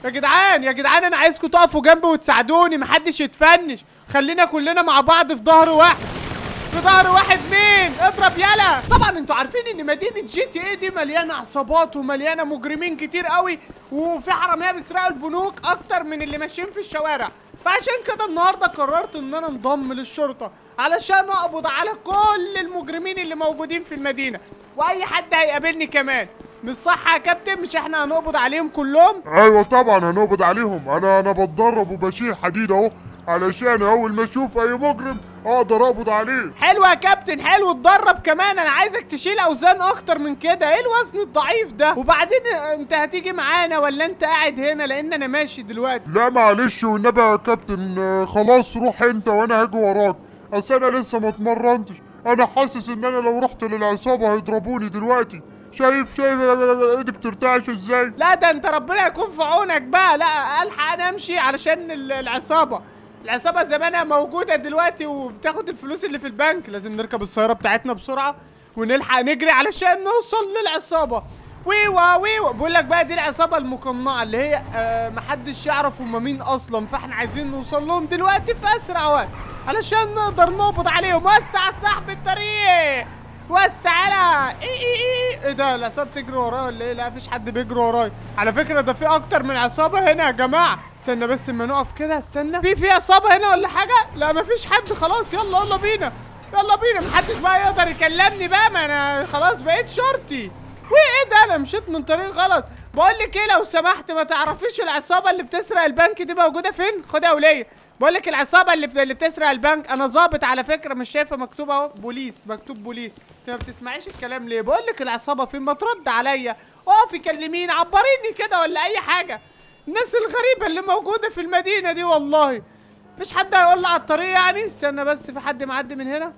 يا جدعان يا جدعان انا عايزكم تقفوا جنبي وتساعدوني محدش يتفنش خلينا كلنا مع بعض في ظهر واحد في ظهر واحد مين اضرب يلا طبعا انتوا عارفين ان مدينه جي تي اي دي مليانه عصابات ومليانه مجرمين كتير قوي وفي حراميه بيسرقوا البنوك اكتر من اللي ماشيين في الشوارع فعشان كده النهارده قررت ان انا انضم للشرطه علشان اقبض على كل المجرمين اللي موجودين في المدينه واي حد هيقابلني كمان مش صح يا كابتن مش احنا هنقبض عليهم كلهم ايوه طبعا هنقبض عليهم انا انا بتدرب وبشيل حديد اهو علشان اول ما اشوف اي مجرم اقدر اقبض عليه حلو يا كابتن حلو اتدرب كمان انا عايزك تشيل اوزان اكتر من كده ايه الوزن الضعيف ده وبعدين انت هتيجي معانا ولا انت قاعد هنا لان انا ماشي دلوقتي لا معلش والنبي يا كابتن آه، خلاص روح انت وانا هاجي وراك اصل انا لسه ما اتمرنتش انا حاسس ان انا لو رحت للعصابه هيضربوني دلوقتي شايف شايف ايدي بترتعش ازاي لا ده انت ربنا يكون في عونك بقى لا الحق انا امشي علشان ال- العصابه العصابه زمانها موجوده دلوقتي وبتاخد الفلوس اللي في البنك لازم نركب السياره بتاعتنا بسرعه ونلحق نجري علشان نوصل للعصابه ويوا ويوا بقول لك بقى دي العصابه المقنعه اللي هي آه محدش يعرف هم مين اصلا فاحنا عايزين نوصل لهم دلوقتي في اسرع وقت علشان نقدر نقبض عليهم وسع صاحب الطريق وسع على ايه ايه ايه ايه ده العصابه بتجري ورايا ولا ايه لا مفيش حد بيجري ورايا على فكره ده في اكتر من عصابه هنا يا جماعه استنى بس اما نقف كده استنى في في عصابه هنا ولا حاجه لا مفيش حد خلاص يلا يلا بينا يلا بينا محدش بقى يقدر يكلمني بقى ما انا خلاص بقيت شرطي وايه ده انا مشيت من طريق غلط بقول لك ايه لو سمحت ما تعرفيش العصابه اللي بتسرق البنك دي موجوده فين خدها وليه بقول لك العصابه اللي اللي بتسرق البنك انا ظابط على فكره مش شايفه مكتوب اهو بوليس مكتوب بوليس انت ما بتسمعيش الكلام ليه بقول لك العصابه فين ما ترد عليا اقفي كلميني عبريني كده ولا اي حاجه الناس الغريبه اللي موجوده في المدينه دي والله مفيش حد هيقول لي على الطريق يعني استنى بس في حد معدي من هنا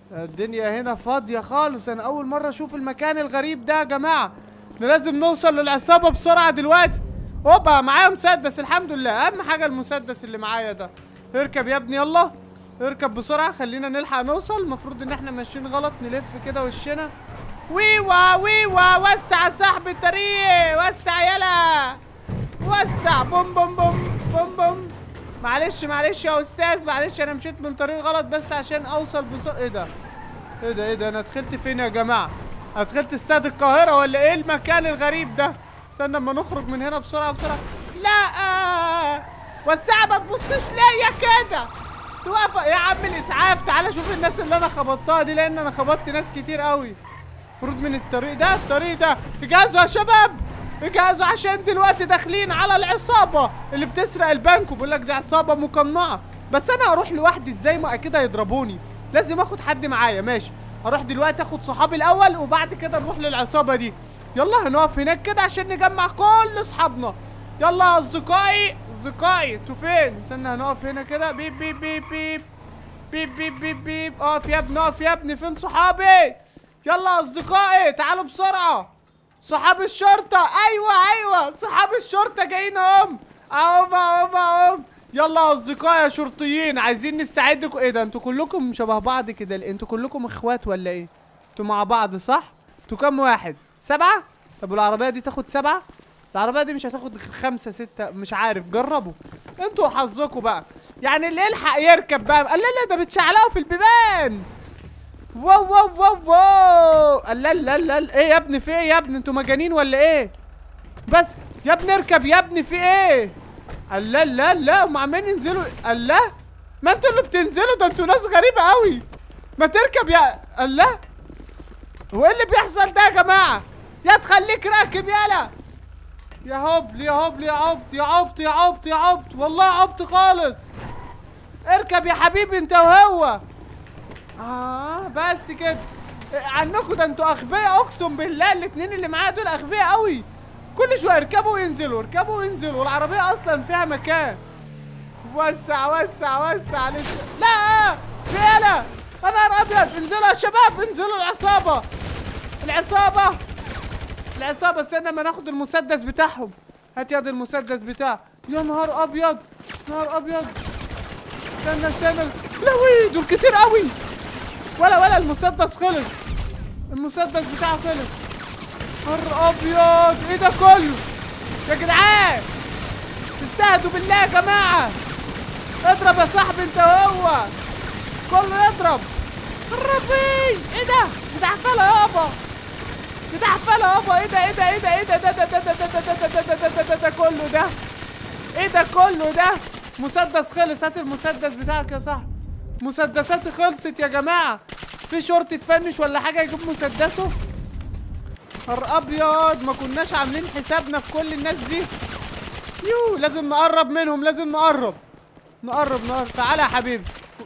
الدنيا هنا فاضية خالص أنا أول مرة أشوف المكان الغريب ده يا جماعة احنا لازم نوصل للعصابة بسرعة دلوقتي هوبا معايا مسدس الحمد لله أهم حاجة المسدس اللي معايا ده اركب يا ابني يلا اركب بسرعة خلينا نلحق نوصل المفروض إن احنا ماشيين غلط نلف كده وشنا ويوا ويوا وسع يا صاحبي الطريق وسع يلا وسع بوم بوم بوم بوم بوم معلش معلش يا استاذ معلش انا مشيت من طريق غلط بس عشان اوصل بسرعه ايه ده ايه ده ايه ده انا دخلت فين يا جماعه انا دخلت استاد القاهره ولا ايه المكان الغريب ده استنى اما نخرج من هنا بسرعه بسرعه لا وسع ما تبصش ليا كده توقف يا عم الاسعاف تعالى شوف الناس اللي انا خبطتها دي لان انا خبطت ناس كتير قوي المفروض من الطريق ده الطريق ده اجهزوا يا شباب اجهزوا عشان دلوقتي داخلين على العصابة اللي بتسرق البنك وبيقول لك دي عصابة مقنعة بس انا اروح لوحدي ازاي ما اكيد هيضربوني لازم اخد حد معايا ماشي اروح دلوقتي اخد صحابي الاول وبعد كده نروح للعصابة دي يلا هنقف هناك كده عشان نجمع كل اصحابنا يلا يا اصدقائي اصدقائي انتوا فين استنى هنقف هنا كده بيب بيب بيب بيب بيب بيب بيب بيب اقف يا ابني اقف يا ابني فين صحابي يلا يا اصدقائي تعالوا بسرعة صحاب الشرطة ايوه ايوه صحاب الشرطة جايين اهم اهم اهم اهم يلا يا اصدقائي يا شرطيين عايزين نساعدكم ايه ده انتوا كلكم شبه بعض كده انتوا كلكم اخوات ولا ايه انتوا مع بعض صح انتوا كام واحد سبعة طب العربية دي تاخد سبعة العربية دي مش هتاخد غير خمسة ستة مش عارف جربوا انتوا حظكم بقى يعني اللي يلحق يركب بقى لا لا ده بتشعلقوا في البيبان واو واو واو واو لا لا لا ايه يا ابني في ايه يا ابني انتوا مجانين ولا ايه بس يا ابني اركب يا ابني في ايه لا لا لا هم عمالين ينزلوا الله ما انتوا اللي بتنزلوا ده انتوا ناس غريبة قوي ما تركب يا الله هو ايه اللي بيحصل ده يا جماعة يا تخليك راكب يالا يا هبل يا هبل يا عبط يا عبط يا عبط يا عبط والله عبط خالص اركب يا حبيبي انت وهو اه بس كده عنكم ده انتوا اغبياء اقسم بالله الاتنين اللي معايا دول اغبياء قوي كل شويه يركبوا وينزلوا يركبوا وينزلوا والعربيه اصلا فيها مكان وسع وسع وسع لسه لا في انا انا ابيض انزلوا يا شباب انزلوا العصابه العصابه العصابه استنى ما ناخد المسدس بتاعهم هات ياض المسدس بتاعه يا نهار ابيض نهار ابيض استنى استنى لوي دول كتير قوي ولا ولا المسدس خلص المسدس بتاعه خلص نهار ابيض ايه ده كله يا جدعان استهدوا بالله يا جماعه اضرب يا صاحبي انت وهو كله يضرب الربي ايه ده دي تعفله يابا دي تعفله يابا ايه ده ايه ده ايه ده ايه ده ده ده ده ده ده ده ده ده ده ده ده كله ده ايه ده كله ده مسدس خلص هات المسدس بتاعك يا صاحبي مسدساتي خلصت يا جماعه في شرطة تفنش ولا حاجه يجيب مسدسه نهار ابيض ما كناش عاملين حسابنا في كل الناس دي يو لازم نقرب منهم لازم نقرب نقرب نقرب تعالى يا حبيبي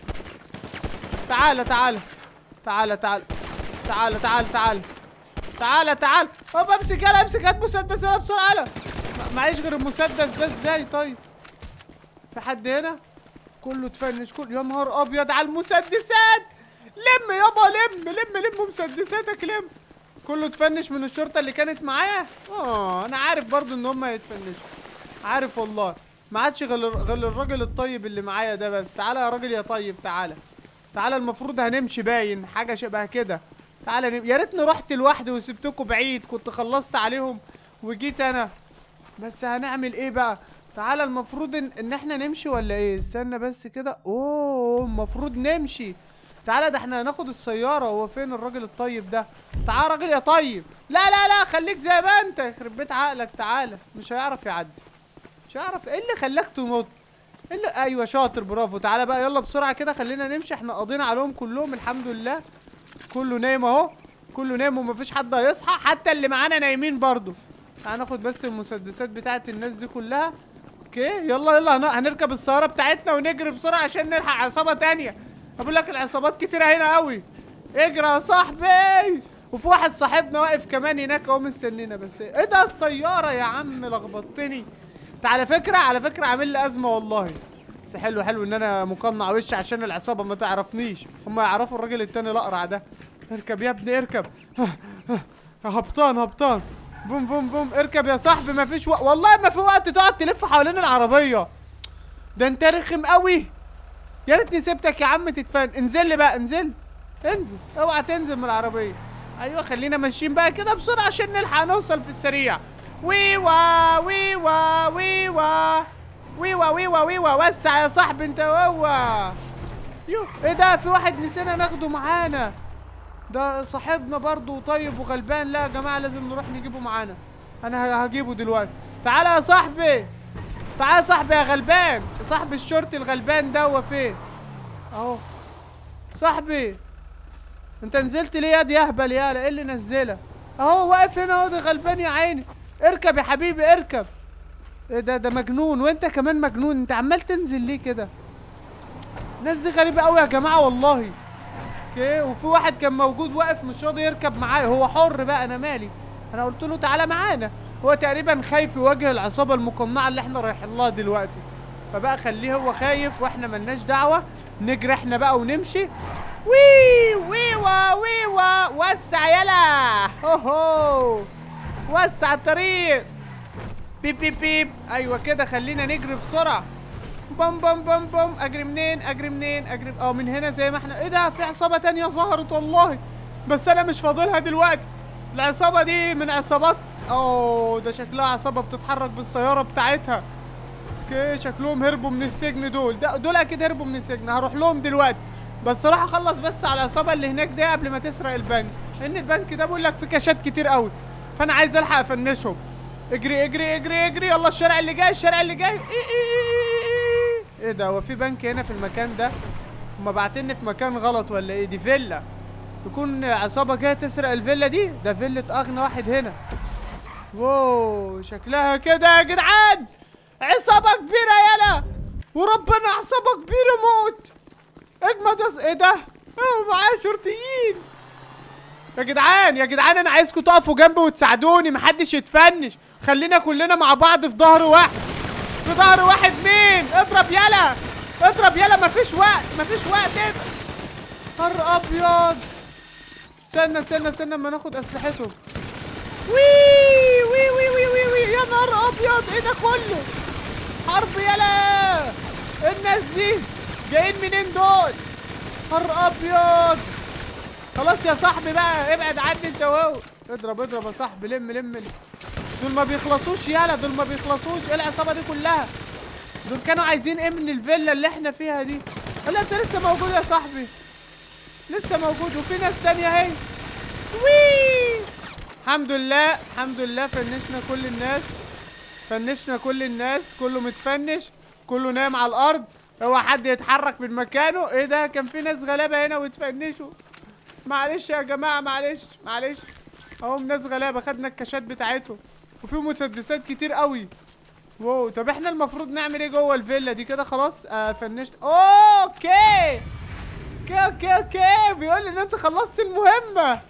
تعالى تعالى تعالى تعالى تعالى تعالى تعالى تعالى تعالى طب امسك يلا امسك هات مسدس يلا بسرعه يلا ما- معيش غير المسدس ده ازاي طيب في حد هنا كله تفنش كل يا نهار ابيض على المسدسات لم يابا لم لم لم مسدساتك لم كله تفنش من الشرطه اللي كانت معايا اه انا عارف برضو ان هم هيتفنشوا عارف والله ما عادش غير غير الراجل الطيب اللي معايا ده بس تعالى يا راجل يا طيب تعالى تعالى المفروض هنمشي باين حاجه شبه كده تعالى نم... يا ريتني رحت لوحدي وسبتكم بعيد كنت خلصت عليهم وجيت انا بس هنعمل ايه بقى تعالى المفروض ان, إن احنا نمشي ولا ايه استنى بس كده اوه المفروض نمشي تعالى ده احنا هناخد السيارة هو فين الراجل الطيب ده تعالى راجل يا طيب لا لا لا خليك زي ما انت يخرب بيت عقلك تعالى مش هيعرف يعدي مش هيعرف ايه اللي خلاك تنط ايه اللي ايوه شاطر برافو تعالى بقى يلا بسرعة كده خلينا نمشي احنا قضينا عليهم كلهم الحمد لله كله نايم اهو كله نايم ومفيش حد هيصحى حتى اللي معانا نايمين برضو تعال ناخد بس المسدسات بتاعت الناس دي كلها اوكي يلا يلا هن- هنركب السيارة بتاعتنا ونجري بسرعة عشان نلحق عصابة تانية بقول لك العصابات كتيرة هنا قوي اجري يا صاحبي وفي واحد صاحبنا واقف كمان هناك اهو مستنينا بس ايه ده السيارة يا عم لخبطتني انت على فكرة على فكرة عامل لي أزمة والله بس حلو حلو ان انا مقنع وشي عشان العصابة ما تعرفنيش هم يعرفوا الراجل التاني الأقرع ده اركب يا ابني اركب هبطان هبطان بوم بوم بوم اركب يا صاحبي ما فيش وقت والله ما في وقت تقعد تلف حوالين العربية ده انت رخم قوي يا ريتني سبتك يا عم تتفن انزل لي بقى انزل انزل اوعى تنزل من العربية ايوه خلينا ماشيين بقى كده بسرعة عشان نلحق نوصل في السريع ويوا ويوا ويوا ويوا ويوا ويوا وسع يا صاحبي انت وهو يو ايه ده في واحد نسينا ناخده معانا ده صاحبنا برضه طيب وغلبان لا يا جماعه لازم نروح نجيبه معانا انا ه- هجيبه دلوقتي تعالى يا صاحبي تعالى يا صاحبي يا غلبان صاحب الشرطي الغلبان ده هو فين اهو صاحبي انت نزلت ليه يا دي يهبل يالا ايه اللي نزلك اهو واقف هنا اهو ده غلبان يا عيني اركب يا حبيبي اركب ايه ده ده مجنون وانت كمان مجنون انت عمال تنزل ليه كده الناس دي غريبه قوي يا جماعه والله اوكي وفي واحد كان موجود واقف مش راضي يركب معايا هو حر بقى انا مالي انا قلت له تعالى معانا هو تقريبا خايف يواجه العصابه المقنعه اللي احنا رايحين لها دلوقتي فبقى خليه هو خايف واحنا ملناش دعوه نجري احنا بقى ونمشي وي ويوا ويوا وسع يلا هو هو وسع الطريق بيب بيب بيب ايوه كده خلينا نجري بسرعه بم بم بم بم اجري منين اجري منين اجري اه من هنا زي ما احنا ايه ده في عصابه تانية ظهرت والله بس انا مش فاضلها دلوقتي العصابه دي من عصابات اوه ده شكلها عصابه بتتحرك بالسياره بتاعتها اوكي شكلهم هربوا من السجن دول ده دول اكيد هربوا من السجن هروح لهم دلوقتي بس راح اخلص بس على العصابه اللي هناك دي قبل ما تسرق البنك لان البنك ده بيقول لك فيه كاشات كتير قوي فانا عايز الحق افنشهم اجري اجري اجري اجري يلا الشارع اللي جاي الشارع اللي جاي إيه إيه إيه إيه إيه. ايه ده هو في بنك هنا في المكان ده هما باعتيني في مكان غلط ولا ايه دي فيلا يكون عصابه جايه تسرق الفيلا دي ده فيلا اغنى واحد هنا واو شكلها كده يا جدعان عصابه كبيره يلا وربنا عصابه كبيره موت اجمد يا ص- ايه ده اه معايا شرطيين يا جدعان يا جدعان انا عايزكم تقفوا جنبي وتساعدوني محدش يتفنش خلينا كلنا مع بعض في ظهر واحد في ظهر واحد مين اضرب يلا اضرب يلا مفيش وقت مفيش وقت اضرب نهار ابيض استنى استنى استنى اما ناخد اسلحتهم وي وي وي وي وي وي يا نهار ابيض ايه ده كله حرب يلا الناس دي جايين منين دول نهار ابيض خلاص يا صاحبي بقى ابعد عني انت وهو اضرب اضرب يا صاحبي لم لم لم. دول ما بيخلصوش يالا دول ما بيخلصوش ايه العصابه دي كلها دول كانوا عايزين ايه من الفيلا اللي احنا فيها دي ولا انت لسه موجود يا صاحبي لسه موجود وفي ناس تانية اهي وي الحمد لله الحمد لله فنشنا كل الناس فنشنا كل الناس كله متفنش كله نايم على الارض هو حد يتحرك من مكانه ايه ده كان في ناس غلابه هنا واتفنشوا معلش يا جماعه معلش معلش اهو ناس غلابه خدنا الكاشات بتاعتهم وفي مسدسات كتير قوي واو طب احنا المفروض نعمل ايه جوه الفيلا دي كده خلاص آه فنشت اوكي اوكي اوكي اوكي بيقول لي ان انت خلصت المهمه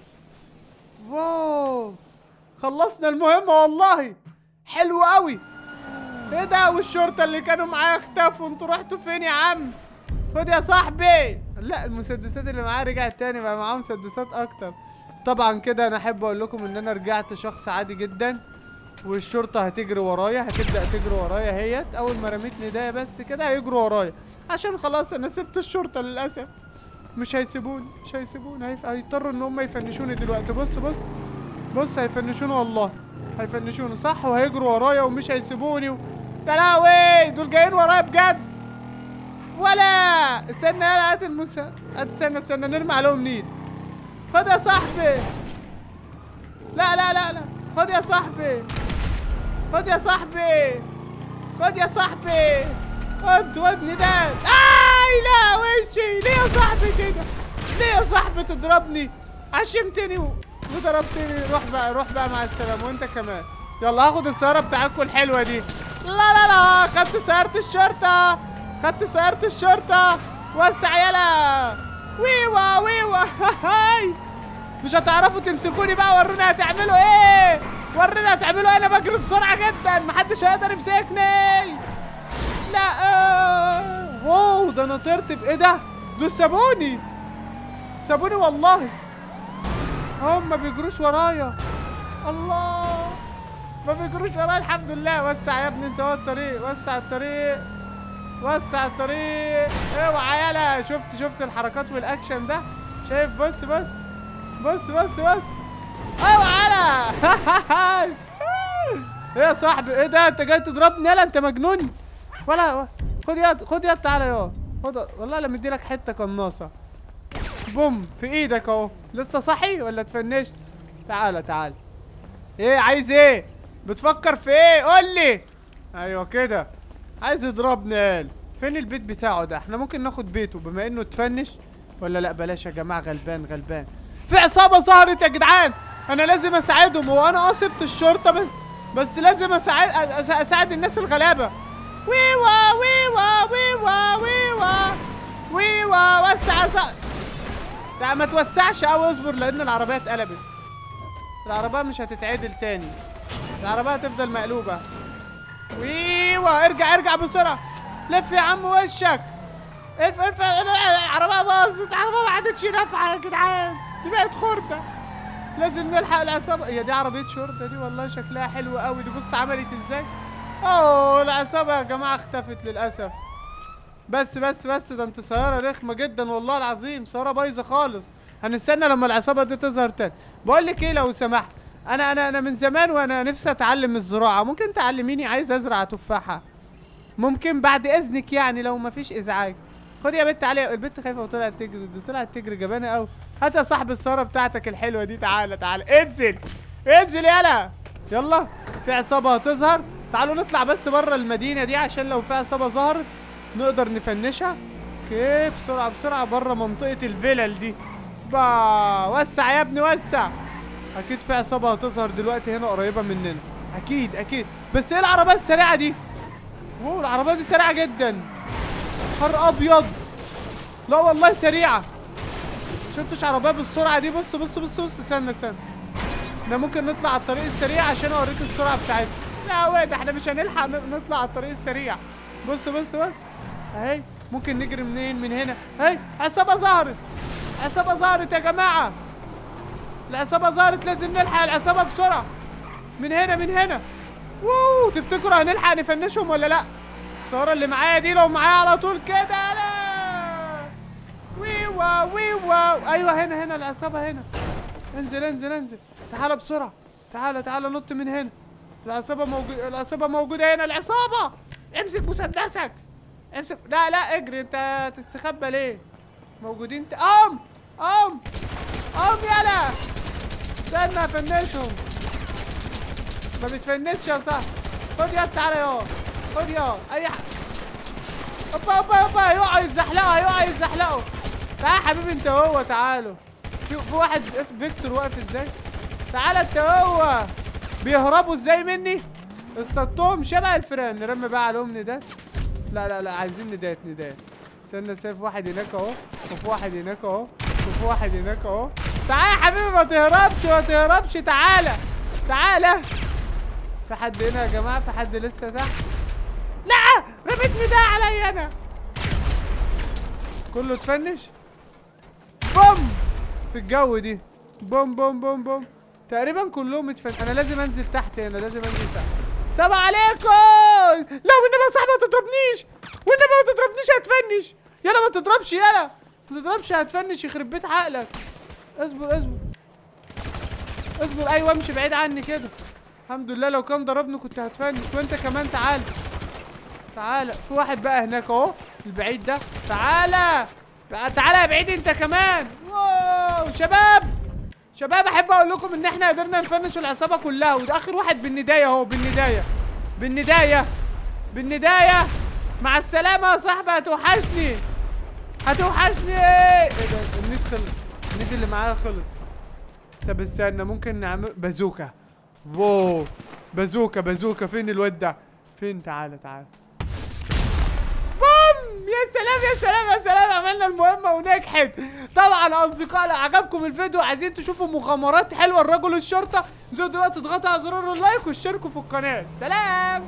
واو خلصنا المهمه والله حلو قوي ايه ده والشرطه اللي كانوا معايا اختفوا انتوا رحتوا فين يا عم خد يا صاحبي لا المسدسات اللي معايا رجعت تاني بقى معاهم مسدسات اكتر طبعا كده انا احب اقول لكم ان انا رجعت شخص عادي جدا والشرطه هتجري ورايا هتبدا تجري ورايا هيت اول ما رميت ندايه بس كده هيجروا ورايا عشان خلاص انا سبت الشرطه للاسف مش هيسيبوني مش هيسيبوني هيف- هيضطروا ان هم يفنشوني دلوقتي بص بص بص هيفنشوني والله هيفنشوني صح وهيجروا ورايا ومش هيسيبوني و... يا لهوي دول جايين ورايا بجد ولا استنى يلا هات المس هات استنى استنى نرمي عليهم نيد خد يا صاحبي لا لا لا لا خد يا صاحبي خد يا صاحبي خد يا صاحبي خد خد نداد اي لا وشي ليه يا صاحبي كده ليه يا صاحبي تضربني عشمتني و- وضربتني روح بقى روح بقى مع السلامه وانت كمان يلا هاخد السياره بتاعتكم الحلوه دي لا لا لا خدت سياره الشرطه خدت سياره الشرطه وسع يلا ويوا ويوا هاي مش هتعرفوا تمسكوني بقى ورونا هتعملوا ايه ورينا هتعملوا ايه انا بجري بسرعه جدا محدش هيقدر يمسكني لا آه. واو ده انا طرت بايه ده دول سابوني سابوني والله هم ما بيجروش ورايا الله ما بيجروش ورايا الحمد لله وسع يا ابني انت اهو الطريق وسع الطريق وسع الطريق اوعى يلا شفت شفت الحركات والاكشن ده شايف بص بص بص بص بص اوعى يلا ايه يا صاحبي ايه ده انت جاي تضربني يلا انت مجنون ولا خد يد خد يد تعالى يا خد والله لا مديلك حته قناصه بوم في ايدك اهو لسه صحي ولا اتفنشت تعالى تعالى ايه عايز ايه بتفكر في ايه قول لي ايوه كده عايز يضربني قال فين البيت بتاعه ده احنا ممكن ناخد بيته بما انه اتفنش ولا لا بلاش يا جماعه غلبان غلبان في عصابه ظهرت يا جدعان انا لازم اساعدهم هو انا اه سبت الشرطه بس بس لازم اساعد أس- اساعد الناس الغلابه ويوا ويوا ويوا ويوا ويوا وسع وسع لا ما توسعش قوي اصبر لان العربيه اتقلبت العربيه مش هتتعدل تاني العربيه هتفضل مقلوبه ويوا ارجع ارجع بسرعه لف يا عم وشك الف الف العربيه باظت العربيه ما عادتش نافعه يا جدعان دي بقت خرده لازم نلحق العصابه هي دي عربيه شرطه دي والله شكلها حلو قوي دي بص عملت ازاي اوه العصابه يا جماعه اختفت للاسف بس بس بس ده انت سياره رخمه جدا والله العظيم سياره بايظه خالص هنستنى لما العصابه دي تظهر تاني بقول لك ايه لو سمحت انا انا انا من زمان وانا نفسي اتعلم الزراعه ممكن تعلميني عايز ازرع تفاحه ممكن بعد اذنك يعني لو مفيش ازعاج خد يا بنت علي البنت خايفه وطلعت تجري دي طلعت تجري جبانه قوي هات يا صاحب السياره بتاعتك الحلوه دي تعالى تعالى انزل انزل يلا يلا في عصابه هتظهر تعالوا نطلع بس بره المدينه دي عشان لو في عصابه ظهرت نقدر نفنشها اوكي بسرعه بسرعه بره منطقه الفلل دي با وسع يا ابني وسع اكيد في عصابه هتظهر دلوقتي هنا قريبه مننا اكيد اكيد بس ايه العربيه السريعه دي واو العربيه دي سريعه جدا نهار ابيض لا والله سريعه شفتش عربيه بالسرعه دي بص بص بص بص استنى استنى احنا ممكن نطلع على الطريق السريع عشان اوريك السرعه بتاعتها لا واد احنا مش هنلحق ن- نطلع على الطريق السريع بص بص بص اهي ممكن نجري منين من هنا اهي عصابه ظهرت عصابه ظهرت يا جماعه العصابه ظهرت لازم نلحق العصابه بسرعه من هنا من هنا ووو تفتكروا هنلحق نفنشهم ولا لا السياره اللي معايا دي لو معايا على طول كده لا ويوا ويوا ايوه هنا هنا العصابه هنا انزل انزل انزل تعال بسرعه تعال تعال نط من هنا العصابه موجود العصابه موجوده هنا العصابه امسك مسدسك امسك لا لا اجري انت تستخبى ليه موجودين ت... قوم قوم قوم يلا استنى افنشهم ما بتفنشش يا صاحبي خد يا تعالى يا خد يا اي ح... اوبا اوبا اوبا يقعوا يتزحلقوا يقعوا يتزحلقوا تعال يا حبيبي انت هو تعالوا في في واحد اسمه فيكتور واقف ازاي تعالى انت هو بيهربوا ازاي مني اصطدتهم شبه الفيران نرمي بقى عليهم ندات لا لا لا عايزين ندات ندات استنى استنى في واحد هناك اهو وفي واحد هناك اهو وفي واحد هناك اهو تعالى يا حبيبي ما تهربش ما تهربش تعالى تعالى في حد هنا يا جماعه في حد لسه تحت لا رميت نداء عليا انا كله اتفنش بوم في الجو دي بوم بوم بوم بوم تقريبا كلهم اتفن انا لازم انزل تحت هنا لازم انزل تحت سلام عليكم لا والنبي يا صاحبي ما تضربنيش والنبي ما تضربنيش هتفنش يلا ما تضربش يلا ما تضربش هتفنش يخرب بيت عقلك اصبر اصبر اصبر ايوه امشي بعيد عني كده الحمد لله لو كان ضربني كنت هتفنش وانت كمان تعال تعالى في واحد بقى هناك اهو البعيد ده تعالى بقى تعالى يا بعيد انت كمان واو شباب شباب احب اقول لكم ان احنا قدرنا نفنش العصابه كلها وده اخر واحد بالندايه اهو بالندايه بالندايه بالندايه مع السلامه يا صاحبي هتوحشني هتوحشني ايه ده النيد خلص النيد اللي معايا خلص طب استنى ممكن نعمل بازوكا واو بازوكا بازوكا فين الواد ده فين تعالى تعالى بوم يا سلام يا سلام يا سلام عملنا المهمة ونجحت طبعا اصدقاء لو عجبكم الفيديو عايزين تشوفوا مغامرات حلوة لرجل الشرطة زودوا دلوقتي اضغطوا على زرار اللايك واشتركوا في القناة سلام